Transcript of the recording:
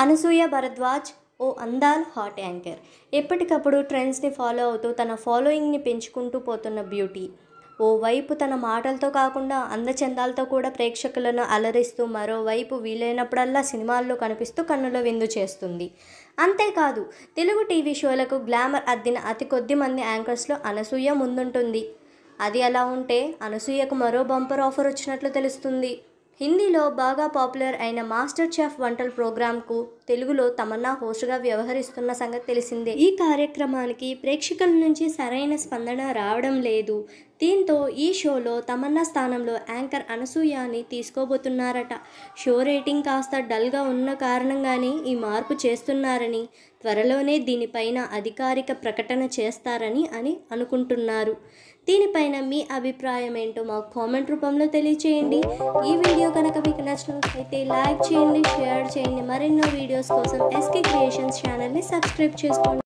అనసూయ భరద్వాజ్ ఓ అందాల్ hot anchor ఎప్పటికప్పుడు ట్రెండ్స్ని ఫాలో అవుతూ తన ఫాలోయింగ్ని పెంచుకుంటూ పోతున్న బ్యూటీ ఓవైపు తన మాటలతో కాకుండా అందచందాలతో కూడా ప్రేక్షకులను అలరిస్తూ మరోవైపు వీలైనప్పుడల్లా సినిమాల్లో కనిపిస్తూ కన్నుల విందు చేస్తుంది అంతేకాదు తెలుగు టీవీ షోలకు గ్లామర్ అద్దిన అతి కొద్ది మంది యాంకర్స్లో అనసూయ ముందుంటుంది అది అలా ఉంటే అనసూయకు మరో బంపర్ ఆఫర్ వచ్చినట్లు తెలుస్తుంది హిందీలో బాగా పాపులర్ అయిన మాస్టర్ చెఫ్ వంటల ప్రోగ్రాంకు తెలుగులో తమన్నా హోస్ట్గా వ్యవహరిస్తున్న సంగతి తెలిసిందే ఈ కార్యక్రమానికి ప్రేక్షకుల నుంచి సరైన స్పందన రావడం లేదు దీంతో ఈ షోలో తమన్నా స్థానంలో యాంకర్ అనసూయని తీసుకోబోతున్నారట షో రేటింగ్ కాస్త డల్గా ఉన్న కారణంగానే ఈ మార్పు చేస్తున్నారని త్వరలోనే దీనిపైన అధికారిక ప్రకటన చేస్తారని అని అనుకుంటున్నారు దీనిపైన మీ అభిప్రాయం ఏంటో మాకు కామెంట్ రూపంలో తెలియచేయండి ఈ వీడియో కనుక మీకు నచ్చినట్లయితే లైక్ చేయండి షేర్ చేయండి మరెన్నో వీడియోస్ కోసం ఎస్కే క్రియేషన్స్ ఛానల్ని సబ్స్క్రైబ్ చేసుకోండి